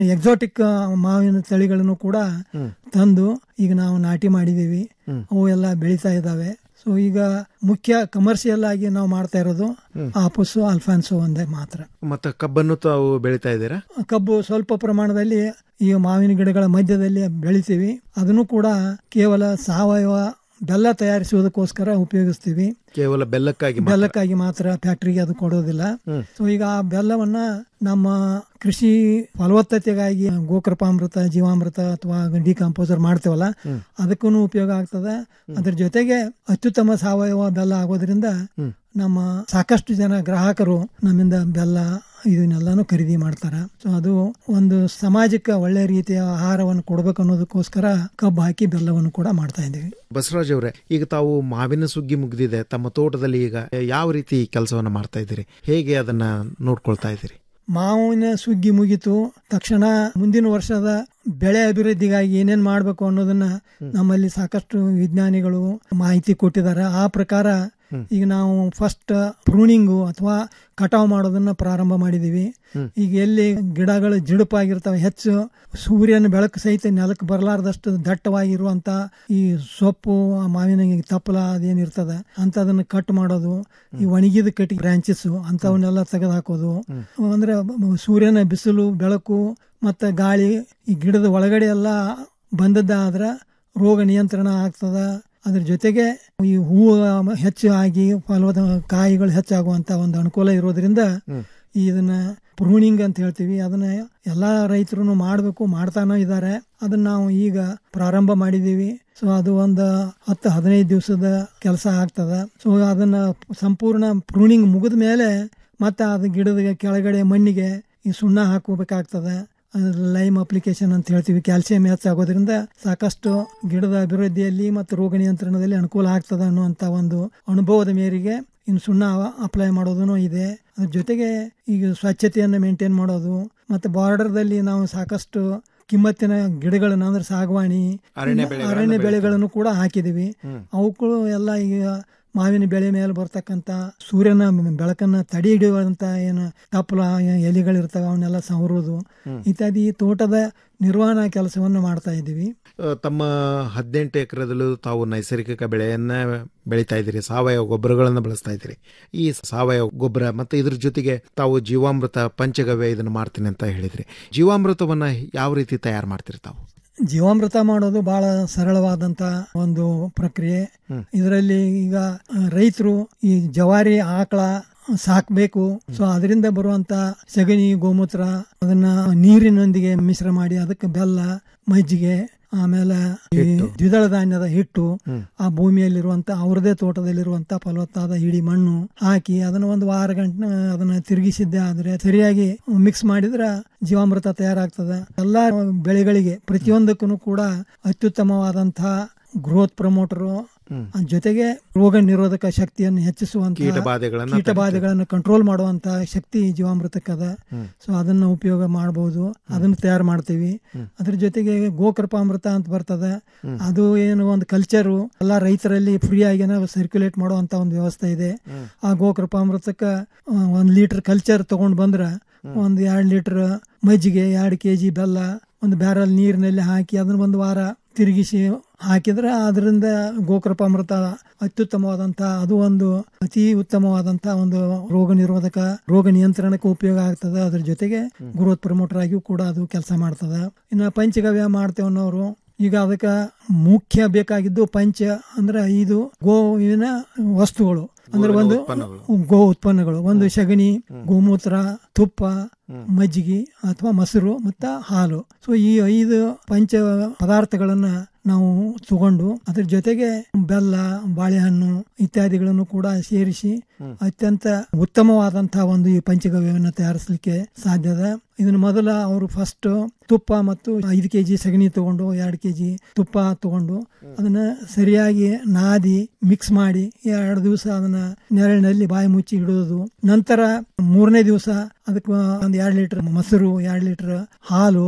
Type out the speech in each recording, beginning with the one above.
Exotic ಮಾವಿನ ತಳಿಗಳನ್ನು ಕೂಡ ತಂದು ಈಗ ನಾವು ನಾಟಿ ಮಾಡಿದೀವಿ ಅವು ಎಲ್ಲ ಬೆಳೀತಾ ಇದಾವೆ ಸೊ ಈಗ ಮುಖ್ಯ ಕಮರ್ಷಿಯಲ್ ಆಗಿ ನಾವು ಮಾಡ್ತಾ ಇರೋದು ಆಪಸ್ ಅಲ್ಫಾನ್ಸೋ ಒಂದೇ ಮಾತ್ರ ಮತ್ತೆ ಕಬ್ಬನ್ನು ತಾವು ಬೆಳಿತಾ ಇದ್ದೀರಾ ಕಬ್ಬು ಸ್ವಲ್ಪ ಪ್ರಮಾಣದಲ್ಲಿ ಈ ಮಾವಿನ ಗಿಡಗಳ ಮಧ್ಯದಲ್ಲಿ ಬೆಳಿತೀವಿ ಅದನ್ನು ಕೂಡ ಕೇವಲ ಸಾವಯವ ಬೆಲ್ಲ ತಯಾರಿಸುವುದಕ್ಕೋಸ್ಕರ ಉಪಯೋಗಿಸ್ತೀವಿ ಕೇವಲ ಬೆಲ್ಲಕ್ಕಾಗಿ ಮಾತ್ರ. ಬೆಲ್ಲಕ್ಕಾಗಿ ಮಾತ್ರ ಫ್ಯಾಕ್ಟರಿಗೆ ಅದು ಕೊಡೋದಿಲ್ಲ ಸೊ ಈಗ ಆ ಬೆಲ್ಲವನ್ನ ನಮ್ಮ ಕೃಷಿ ಫಲವತ್ತತೆಗಾಗಿ ಗೋಕೃಪಾಮೃತ ಜೀವಾಮೃತ ಅಥವಾ ಡಿಕಾಂಪೋಸರ್ ಮಾಡ್ತೇವಲ್ಲ ಅದಕ್ಕೂ ಉಪಯೋಗ ಆಗ್ತದೆ ಅದ್ರ ಜೊತೆಗೆ ಅತ್ಯುತ್ತಮ ಸಾವಯವ ಬೆಲ್ಲ ಆಗೋದ್ರಿಂದ ನಮ್ಮ ಸಾಕಷ್ಟು ಜನ ಗ್ರಾಹಕರು ನಮ್ಮಿಂದ ಬೆಲ್ಲ ಇದನ್ನೆಲ್ಲಾನು ಖರೀದಿ ಮಾಡ್ತಾರ ಸೊ ಅದು ಒಂದು ಸಮಾಜಕ್ಕೆ ಒಳ್ಳೆ ರೀತಿಯ ಆಹಾರವನ್ನು ಕೊಡ್ಬೇಕು ಅನ್ನೋದಕ್ಕೋಸ್ಕರ ಕಬ್ಬು ಹಾಕಿ ಬೆಲ್ಲವನ್ನು ಕೂಡ ಮಾಡ್ತಾ ಇದ್ದೀವಿ ಬಸವರಾಜ್ ಅವರೇ ಈಗ ತಾವು ಮಾವಿನ ಸುಗ್ಗಿ ಮುಗಿದಿದೆ ತಮ್ಮ ತೋಟದಲ್ಲಿ ಈಗ ಯಾವ ರೀತಿ ಕೆಲಸವನ್ನ ಮಾಡ್ತಾ ಇದ್ದೀರಿ ಹೇಗೆ ಅದನ್ನ ನೋಡ್ಕೊಳ್ತಾ ಇದ್ದೀರಿ ಮಾವಿನ ಸುಗ್ಗಿ ಮುಗಿತು ತಕ್ಷಣ ಮುಂದಿನ ವರ್ಷದ ಬೆಳೆ ಅಭಿವೃದ್ಧಿಗಾಗಿ ಏನೇನ್ ಮಾಡಬೇಕು ಅನ್ನೋದನ್ನ ನಮ್ಮಲ್ಲಿ ಸಾಕಷ್ಟು ವಿಜ್ಞಾನಿಗಳು ಮಾಹಿತಿ ಕೊಟ್ಟಿದ್ದಾರೆ ಆ ಪ್ರಕಾರ ಈಗ ನಾವು ಫಸ್ಟ್ ಪ್ರೂನಿಂಗು ಅಥವಾ ಕಟಾವು ಮಾಡೋದನ್ನ ಪ್ರಾರಂಭ ಮಾಡಿದೀವಿ ಈಗ ಎಲ್ಲಿ ಗಿಡಗಳು ಜಿಡುಪಾಗಿರ್ತವೆ ಹೆಚ್ಚು ಸೂರ್ಯನ ಬೆಳಕು ಸಹಿತ ನೆಲಕ್ಕೆ ಬರಲಾರ್ದಷ್ಟು ದಟ್ಟವಾಗಿರುವಂತ ಈ ಸೊಪ್ಪು ಆ ಮಾವಿನ ತಪ್ಪಲ ಅದೇನಿರ್ತದೆ ಅಂತದನ್ನ ಕಟ್ ಮಾಡೋದು ಈ ಒಣಗಿದ ಕಟ್ಟಿ ಬ್ರಾಂಚಸ್ ಅಂತವನ್ನೆಲ್ಲ ತೆಗೆದು ಹಾಕೋದು ಅಂದ್ರೆ ಸೂರ್ಯನ ಬಿಸಿಲು ಬೆಳಕು ಮತ್ತೆ ಗಾಳಿ ಈ ಗಿಡದ ಒಳಗಡೆ ಎಲ್ಲ ಬಂದದ್ದಾದ್ರ ರೋಗ ನಿಯಂತ್ರಣ ಆಗ್ತದ ಅದ್ರ ಜೊತೆಗೆ ಈ ಹೂವು ಹೆಚ್ಚು ಆಗಿ ಫಲವತ್ತ ಕಾಯಿಗಳು ಹೆಚ್ಚಾಗುವಂತ ಒಂದು ಅನುಕೂಲ ಇರೋದ್ರಿಂದ ಇದನ್ನ ಪ್ರೂನಿಂಗ್ ಅಂತ ಹೇಳ್ತೀವಿ ಅದನ್ನ ಎಲ್ಲಾ ರೈತರು ಮಾಡಬೇಕು ಮಾಡ್ತಾನೂ ಇದ್ದಾರೆ ಅದನ್ನ ನಾವು ಈಗ ಪ್ರಾರಂಭ ಮಾಡಿದೀವಿ ಸೊ ಅದು ಒಂದು ಹತ್ತು ಹದಿನೈದು ದಿವಸದ ಕೆಲಸ ಆಗ್ತದ ಸೊ ಅದನ್ನ ಸಂಪೂರ್ಣ ಪ್ರೂನಿಂಗ್ ಮುಗಿದ ಮೇಲೆ ಮತ್ತೆ ಅದು ಗಿಡದ ಕೆಳಗಡೆ ಮಣ್ಣಿಗೆ ಈ ಸುಣ್ಣ ಹಾಕೋಬೇಕಾಗ್ತದೆ ಲೈಮ್ ಅಪ್ಲಿಕೇಶನ್ ಅಂತ ಹೇಳ್ತೀವಿ ಕ್ಯಾಲ್ಸಿಯಂ ಹೆಚ್ಚಾಗೋದ್ರಿಂದ ಸಾಕಷ್ಟು ಗಿಡದ ಅಭಿವೃದ್ಧಿಯಲ್ಲಿ ಮತ್ತು ರೋಗ ನಿಯಂತ್ರಣದಲ್ಲಿ ಅನುಕೂಲ ಆಗ್ತದೆ ಅನ್ನುವಂತ ಒಂದು ಅನುಭವದ ಮೇರೆಗೆ ಇನ್ನು ಸುಣ್ಣ ಅಪ್ಲೈ ಮಾಡೋದೂ ಇದೆ ಅದ್ರ ಜೊತೆಗೆ ಈಗ ಸ್ವಚ್ಛತೆಯನ್ನು ಮೇಂಟೈನ್ ಮಾಡೋದು ಮತ್ತೆ ಬಾರ್ಡರ್ದಲ್ಲಿ ನಾವು ಸಾಕಷ್ಟು ಕಿಮ್ಮತ್ತಿನ ಗಿಡಗಳನ್ನ ಅಂದ್ರೆ ಸಾಗವಾಣಿ ಅರಣ್ಯ ಬೆಳೆಗಳನ್ನ ಅರಣ್ಯ ಬೆಳಿತೀವಿ. ಬೆಳೆಗಳನ್ನು ಕೂಡ ಹಾಕಿದೀವಿ ಅವುಗಳು ಎಲ್ಲ ಈಗ ಮಾವಿನ ಬೆಳೆ ಮೇಲೆ ಬರ್ತಕ್ಕಂತ ಸೂರ್ಯನ ಬೆಳಕನ್ನ ತಡೆ ಹಿಡಿಯುವಂತ ಏನು ತಪ್ಪಲ ಎಲೆಗಳಿರ್ತವೆ ಅವನ್ನೆಲ್ಲ ಸವರೋದು ಇತ್ಯಾದಿ ತೋಟದ ನಿರ್ವಹಣಾ ಕೆಲಸವನ್ನು ಮಾಡ್ತಾ ಇದ್ದೀವಿ ಆ, ತಮ್ಮ ಹದಿನೆಂಟು ಎಕರೆದಲ್ಲೂ ತಾವು ನೈಸರ್ಗಿಕ ಬೆಳೆಯನ್ನ ಬೆಳೀತಾ ಇದ್ದೀರಿ ಸಾವಯವ ಗೊಬ್ಬರಗಳನ್ನ ಬಳಸ್ತಾ ಇದ್ದೀರಿ ಈ ಸಾವಯವ ಗೊಬ್ಬರ ಮತ್ತೆ ಇದ್ರ ಜೊತೆಗೆ ತಾವು ಜೀವಾಮೃತ ಪಂಚಗವ್ಯ ಇದನ್ನ ಮಾಡ್ತೀನಿ ಅಂತ ಹೇಳಿದ್ರಿ ಜೀವಾಮೃತವನ್ನ ಯಾವ ರೀತಿ ತಯಾರು ಮಾಡ್ತೀರಿ ತಾವು ಜೀವಾಮೃತ ಮಾಡೋದು ಬಹಳ ಸರಳವಾದಂತ ಒಂದು ಪ್ರಕ್ರಿಯೆ ಇದರಲ್ಲಿ ಈಗ ರೈತರು ಈ ಜವಾರಿ ಆಕಳ ಸಾಕ್ಬೇಕು ಸೊ ಅದರಿಂದ ಬರುವಂತ ಸಗಣಿ ಗೋಮೂತ್ರ ಅದನ್ನ ನೀರಿನೊಂದಿಗೆ ಮಿಶ್ರ ಮಾಡಿ ಅದಕ್ಕೆ ಬೆಲ್ಲ ಮಜ್ಜಿಗೆ ಆಮೇಲೆ ಈ ದ್ವಿದಳ ಧಾನ್ಯದ ಹಿಟ್ಟು ಆ ಭೂಮಿಯಲ್ಲಿರುವಂತ ಅವ್ರದೇ ತೋಟದಲ್ಲಿರುವಂತ ಫಲವತ್ತಾದ ಇಡೀ ಮಣ್ಣು ಹಾಕಿ ಅದನ್ನ ಒಂದು ವಾರ ಗಂಟೆ ಅದನ್ನ ತಿರುಗಿಸಿದ್ದೆ ಆದ್ರೆ ಸರಿಯಾಗಿ ಮಿಕ್ಸ್ ಮಾಡಿದ್ರೆ ಜೀವಾಮೃತ ತಯಾರಾಗ್ತದೆ ಎಲ್ಲಾ ಬೆಳೆಗಳಿಗೆ ಪ್ರತಿಯೊಂದಕ್ಕೂ ಕೂಡ ಅತ್ಯುತ್ತಮವಾದಂತಹ ಗ್ರೋತ್ ಪ್ರಮೋಟರು ಜೊತೆಗೆ ರೋಗ ನಿರೋಧಕ ಶಕ್ತಿಯನ್ನು ಹೆಚ್ಚಿಸುವಂತ ಕೀಟಬಾಧೆಗಳನ್ನ ಕೀಟಬಾಧೆಗಳನ್ನು ಕಂಟ್ರೋಲ್ ಮಾಡುವಂತ ಶಕ್ತಿ ಜೀವಾಮೃತಕ್ಕದ ಸೊ ಅದನ್ನ ಉಪಯೋಗ ಮಾಡಬಹುದು ಅದನ್ನ ತಯಾರು ಮಾಡ್ತೀವಿ ಅದ್ರ ಜೊತೆಗೆ ಗೋಕೃಪಾಮೃತ ಅಂತ ಬರ್ತದೆ ಅದು ಏನು ಒಂದು ಕಲ್ಚರು ಎಲ್ಲಾ ರೈತರಲ್ಲಿ ಫ್ರೀ ಆಗಿ ಸರ್ಕ್ಯುಲೇಟ್ ಮಾಡುವಂತ ಒಂದು ವ್ಯವಸ್ಥೆ ಇದೆ ಆ ಗೋಕೃಪಾಮೃತಕ್ಕ ಆ, ಒಂದ್ ಲೀಟರ್ ಕಲ್ಚರ್ ತಗೊಂಡ್ ಬಂದ್ರ ಒಂದ್ ಎರಡ್ ಲೀಟರ್ ಮಜ್ಜಿಗೆ ಎರಡ್ ಕೆಜಿ ಬೆಲ್ಲ ಒಂದು ಬ್ಯಾರಲ್ ನೀರಿನಲ್ಲಿ ಹಾಕಿ ಅದನ್ನ ಒಂದು ವಾರ ತಿರುಗಿಸಿ ಹಾಕಿದ್ರೆ ಅದರಿಂದ ಗೋಕೃಪಾಮೃತ ಅತ್ಯುತ್ತಮವಾದಂತ ಅದು ಒಂದು ಅತಿ ಉತ್ತಮವಾದಂತ ಒಂದು ರೋಗ ನಿರೋಧಕ ರೋಗ ನಿಯಂತ್ರಣಕ್ಕೆ ಉಪಯೋಗ ಆಗ್ತದೆ ಅದ್ರ ಜೊತೆಗೆ ಗ್ರೋತ್ ಪ್ರಮೋಟರ್ ಆಗಿಯೂ ಕೂಡ ಅದು ಕೆಲಸ ಮಾಡ್ತದ ಇನ್ನು ಪಂಚಗವ್ಯ ಮಾಡ್ತೇವೆ ಅನ್ನೋರು ಈಗ ಅದಕ್ಕೆ ಮುಖ್ಯ ಬೇಕಾಗಿದ್ದು ಪಂಚ ಅಂದ್ರೆ ಐದು ಗೋವಿನ ವಸ್ತುಗಳು ಅಂದ್ರೆ ಒಂದು ಗೋ ಉತ್ಪನ್ನಗಳು ಒಂದು ಸಗಣಿ ಗೋಮೂತ್ರ ತುಪ್ಪ ಮಜ್ಜಿಗೆ ಅಥವಾ ಮೊಸರು ಮತ್ತ ಹಾಲು ಸೊ ಈ ಐದು ಪಂಚ ಪದಾರ್ಥಗಳನ್ನ ನಾವು ತಗೊಂಡು ಅದ್ರ ಜೊತೆಗೆ ಬೆಲ್ಲ ಬಾಳೆಹಣ್ಣು ಇತ್ಯಾದಿಗಳನ್ನು ಕೂಡ ಸೇರಿಸಿ ಅತ್ಯಂತ ಉತ್ತಮವಾದಂತಹ ಒಂದು ಈ ಪಂಚಗವ್ಯವನ್ನು ತಯಾರಿಸಲಿಕ್ಕೆ ಸಾಧ್ಯದ ಇದನ್ನ ಮೊದಲ ಅವರು ಫಸ್ಟ್ ತುಪ್ಪ ಮತ್ತು ಐದು ಕೆಜಿ ಸಗಣಿ ತಗೊಂಡು ಎರಡು ಕೆಜಿ ತುಪ್ಪ ತಗೊಂಡು ಅದನ್ನ ಸರಿಯಾಗಿ ನಾದಿ ಮಿಕ್ಸ್ ಮಾಡಿ ಎರಡು ದಿವಸ ಅದನ್ನ ನೆರಳಿನಲ್ಲಿ ಬಾಯಿ ಮುಚ್ಚಿ ಇಡೋದು ನಂತರ ಮೂರನೇ ದಿವಸ ಅದಕ್ಕೆ ಒಂದು ಎರಡು ಲೀಟರ್ ಮೊಸರು ಎರಡು ಲೀಟರ್ ಹಾಲು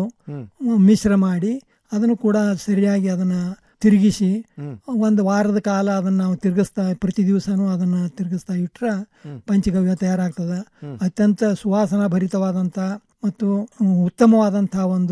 ಮಿಶ್ರ ಮಾಡಿ ಅದನ್ನು ಕೂಡ ಸರಿಯಾಗಿ ಅದನ್ನ ತಿರುಗಿಸಿ ಒಂದು ವಾರದ ಕಾಲ ಅದನ್ನ ನಾವು ತಿರುಗಿಸ್ತಾ ಪ್ರತಿ ದಿವಸನೂ ಅದನ್ನ ತಿರುಗಿಸ್ತಾ ಇಟ್ರ ಪಂಚಗವ್ಯ ತಯಾರಾಗ್ತದ ಅತ್ಯಂತ ಸುವಾಸನಾ ಭರಿತವಾದಂತ ಮತ್ತು ಉತ್ತಮವಾದಂತಹ ಒಂದು